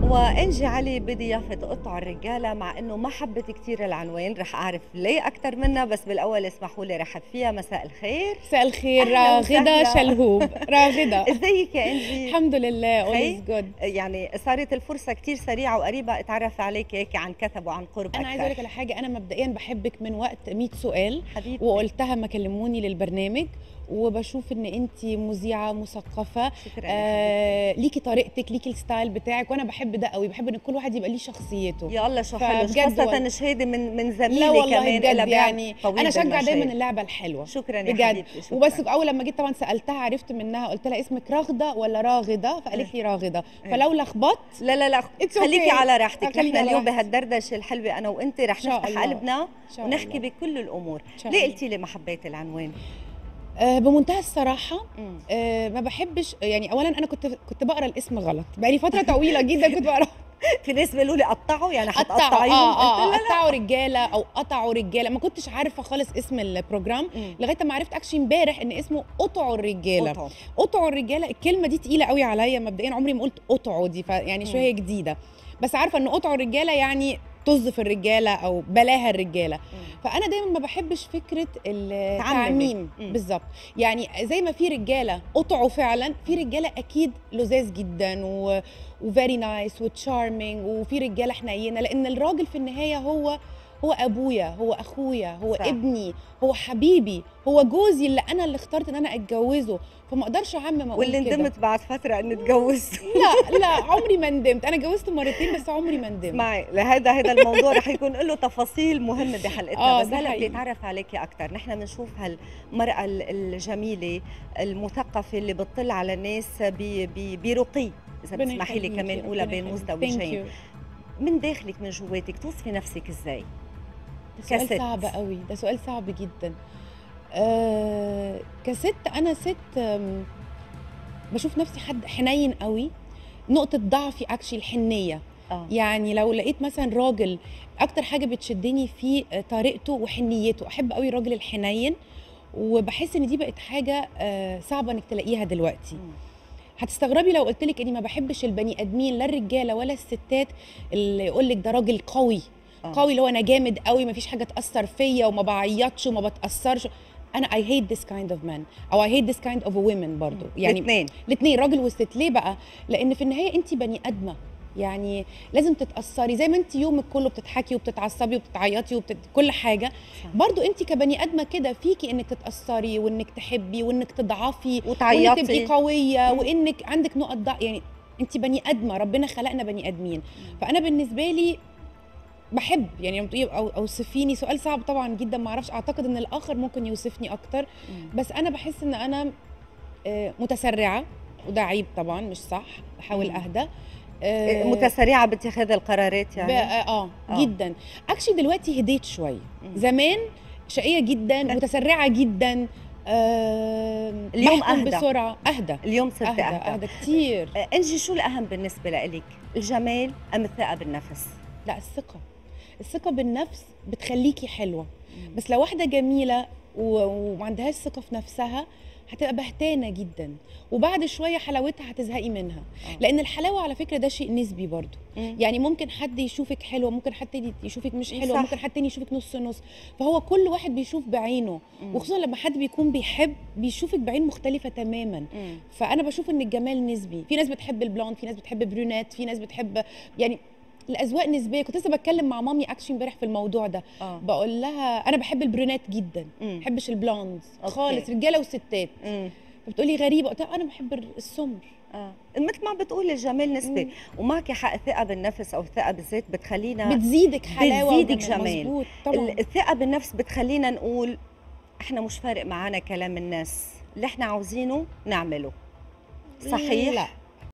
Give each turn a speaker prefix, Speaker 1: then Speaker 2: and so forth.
Speaker 1: وانجي علي بضيافه قطع الرجاله مع انه ما حبت كثير العنوان رح اعرف ليه اكثر منها بس بالاول اسمحوا لي رحب فيها مساء الخير
Speaker 2: مساء الخير
Speaker 1: أهلا
Speaker 2: راغدة
Speaker 1: وسهلا.
Speaker 2: شلهوب راغدة
Speaker 1: ازيك يا انجي
Speaker 2: الحمد لله all
Speaker 1: خي؟
Speaker 2: is good
Speaker 1: يعني صارت الفرصه كثير سريعه وقريبه اتعرف عليك هيك عن كثب وعن قرب
Speaker 2: انا عايزه اقول لك على حاجه انا مبدئيا بحبك من وقت 100 سؤال
Speaker 1: حبيبتي
Speaker 2: وقلتها ما كلموني للبرنامج وبشوف ان انت مذيعه مثقفه
Speaker 1: شكرا يا
Speaker 2: آه ليكي طريقتك ليكي الستايل بتاعك وانا بحب ده قوي بحب ان كل واحد يبقى ليه شخصيته
Speaker 1: يا الله شو حلو
Speaker 2: فبجد
Speaker 1: خاصة
Speaker 2: والله.
Speaker 1: شهادة من من زميلي
Speaker 2: لا والله
Speaker 1: كمان
Speaker 2: بجد
Speaker 1: إلها باع
Speaker 2: يعني
Speaker 1: طويل
Speaker 2: انا اشجع
Speaker 1: بالمجال.
Speaker 2: دايما اللعبه الحلوه
Speaker 1: شكرا يا
Speaker 2: بجد.
Speaker 1: حبيبتي شكرا.
Speaker 2: وبس اول لما جيت طبعا سالتها عرفت منها قلت لها اسمك راغده ولا راغده فقالت لي راغده
Speaker 1: إيه.
Speaker 2: فلو لخبطت
Speaker 1: لا لا لا
Speaker 2: It's
Speaker 1: خليكي
Speaker 2: okay.
Speaker 1: على راحتك
Speaker 2: خليني
Speaker 1: نحن
Speaker 2: على
Speaker 1: اليوم
Speaker 2: راحتي.
Speaker 1: بهالدردشه الحلوه انا وانت رح
Speaker 2: إن شاء
Speaker 1: نفتح
Speaker 2: الله.
Speaker 1: قلبنا
Speaker 2: إن شاء
Speaker 1: ونحكي
Speaker 2: الله.
Speaker 1: بكل الامور
Speaker 2: إن شاء
Speaker 1: ليه
Speaker 2: الله.
Speaker 1: قلتي لي ما حبيت العنوان
Speaker 2: آه بمنتهى الصراحه
Speaker 1: مم.
Speaker 2: آه ما بحبش يعني اولا انا كنت كنت بقرا الاسم غلط بقالي فتره طويله جدا كنت بقرا
Speaker 1: في ناس بيقولوا لي قطعوا يعني
Speaker 2: قطعوا
Speaker 1: حتقطعيهم
Speaker 2: اه اه
Speaker 1: قلت لا لا
Speaker 2: قطعوا رجاله او قطعوا رجاله ما كنتش عارفه خالص اسم البروجرام
Speaker 1: مم.
Speaker 2: لغايه ما عرفت اكشلي امبارح ان اسمه قطعوا الرجاله
Speaker 1: قطعوا.
Speaker 2: قطعوا الرجاله الكلمه دي تقيله قوي عليا مبدئيا عمري ما قلت قطعوا دي فيعني
Speaker 1: مم.
Speaker 2: شويه جديده بس عارفه ان قطعوا الرجاله يعني طز في الرجاله او بلاها الرجاله
Speaker 1: مم.
Speaker 2: فانا دايما ما بحبش فكره
Speaker 1: تعممي.
Speaker 2: التعميم
Speaker 1: مم.
Speaker 2: بالظبط يعني زي ما في رجاله قطعوا فعلا في رجاله اكيد لذاذ جدا و وفيري نايس وتشارمينج وفي رجاله حنينه لان الراجل في النهايه هو هو ابويا هو اخويا هو
Speaker 1: صح.
Speaker 2: صح. ابني هو حبيبي هو جوزي اللي انا اللي اخترت ان انا اتجوزه فما اقدرش اعمم اقول
Speaker 1: واللي
Speaker 2: كده.
Speaker 1: ندمت بعد فتره اني تجوزت
Speaker 2: لا لا عمري ما ندمت انا اتجوزت مرتين بس عمري ما ندمت
Speaker 1: اسمعي لهذا هذا الموضوع رح يكون له تفاصيل مهمه بحلقتنا
Speaker 2: آه،
Speaker 1: بس
Speaker 2: ده
Speaker 1: هلا بدي
Speaker 2: حقيقي.
Speaker 1: اتعرف عليكي اكثر نحن بنشوف هالمراه ال- الجميله المثقفه اللي بتطل على الناس ب- ب- برقي اذا
Speaker 2: ربنا
Speaker 1: بتسمحي لي
Speaker 2: يخليكي،
Speaker 1: كمان اولى
Speaker 2: ربنا
Speaker 1: بين
Speaker 2: يخليكي.
Speaker 1: مزدوجين
Speaker 2: Thank you.
Speaker 1: من داخلك من جواتك توصفي نفسك ازاي
Speaker 2: ده سؤال
Speaker 1: كست.
Speaker 2: صعب قوي ده سؤال صعب جدا آه كست انا ست آم، بشوف نفسي حد حنين قوي نقطة ضعفي اكشلي الحنية
Speaker 1: اه
Speaker 2: يعني لو لقيت مثلا راجل اكتر حاجة بتشدني فيه آه، طريقته وحنيته احب قوي الراجل الحنين وبحس ان دي بقت حاجة آه، صعبة انك تلاقيها دلوقتي
Speaker 1: مم.
Speaker 2: هتستغربي لو قلت لك اني ما بحبش البني ادمين لا الرجاله ولا الستات اللي يقول لك ده راجل قوي
Speaker 1: آه.
Speaker 2: قوي اللي هو انا جامد قوي ما فيش حاجه تاثر فيا وما بعيطش وما بتاثرش انا I hate this kind of man او I hate this kind of a women برضو يعني
Speaker 1: الاثنين
Speaker 2: الاثنين راجل والست ليه بقى لان في النهايه انت بني ادمه يعني لازم تتاثري زي ما انت يومك كله بتضحكي وبتتعصبي وبتعيطي وبتت... كل حاجه
Speaker 1: صح.
Speaker 2: برضو انت كبني ادمه كده فيكي انك تتاثري وانك تحبي وانك تضعفي وانك
Speaker 1: وتعيطي
Speaker 2: تبقي قويه
Speaker 1: مم.
Speaker 2: وانك عندك نقط ضعف يعني انت بني ادمه ربنا خلقنا بني ادمين فانا بالنسبه لي بحب يعني لما تقولي او اوصفيني سؤال صعب طبعا جدا ما اعرفش اعتقد ان الاخر ممكن يوصفني اكتر
Speaker 1: مم.
Speaker 2: بس انا بحس ان انا آه، متسرعه وده عيب طبعا مش صح بحاول
Speaker 1: مم.
Speaker 2: اهدى
Speaker 1: إيه،
Speaker 2: آه،
Speaker 1: متسرعه باتخاذ القرارات
Speaker 2: ب-
Speaker 1: يعني
Speaker 2: اه
Speaker 1: آه.
Speaker 2: آه، جدا اكشلي دلوقتي هديت شويه
Speaker 1: مم.
Speaker 2: زمان شقيه جدا متسرعه جدا آه
Speaker 1: اليوم
Speaker 2: بحكم
Speaker 1: أهدى.
Speaker 2: بسرعه اهدى
Speaker 1: اليوم صرت
Speaker 2: اهدى
Speaker 1: اهدى
Speaker 2: اهدى كتير
Speaker 1: آه، انجي شو الاهم بالنسبه لك الجمال ام الثقه بالنفس
Speaker 2: لا الثقه الثقه بالنفس بتخليكي حلوه بس لو واحده جميله و- وما عندهاش ثقه في نفسها هتبقى بهتانه جدا وبعد شويه حلاوتها هتزهقي منها
Speaker 1: آه.
Speaker 2: لان الحلاوه على فكره ده شيء نسبي برضو
Speaker 1: مم.
Speaker 2: يعني ممكن حد يشوفك حلوه ممكن حد تاني يشوفك مش حلوه
Speaker 1: صح.
Speaker 2: ممكن حد تاني يشوفك نص نص فهو كل واحد بيشوف بعينه
Speaker 1: مم.
Speaker 2: وخصوصا لما حد بيكون بيحب بيشوفك بعين مختلفه تماما
Speaker 1: مم.
Speaker 2: فانا بشوف ان الجمال نسبي في ناس بتحب البلوند في ناس بتحب برونات في ناس بتحب يعني الاذواق نسبيه كنت لسه بتكلم مع مامي اكشن امبارح في الموضوع ده
Speaker 1: اه
Speaker 2: بقول لها انا بحب البرونات جدا ما
Speaker 1: مم.
Speaker 2: بحبش البلوندز
Speaker 1: أوكي.
Speaker 2: خالص رجاله وستات
Speaker 1: مم.
Speaker 2: فبتقولي غريبه قلت لها انا بحب السمر
Speaker 1: اه مثل ما بتقولي الجمال نسبي
Speaker 2: مم.
Speaker 1: ومعك حق الثقه بالنفس او الثقه بالذات بتخلينا
Speaker 2: بتزيدك حلاوه
Speaker 1: بتزيدك
Speaker 2: وجمال.
Speaker 1: جمال.
Speaker 2: مظبوط طبعا
Speaker 1: ال- الثقه بالنفس بتخلينا نقول احنا مش فارق معانا كلام الناس اللي احنا عاوزينه نعمله صحيح
Speaker 2: لا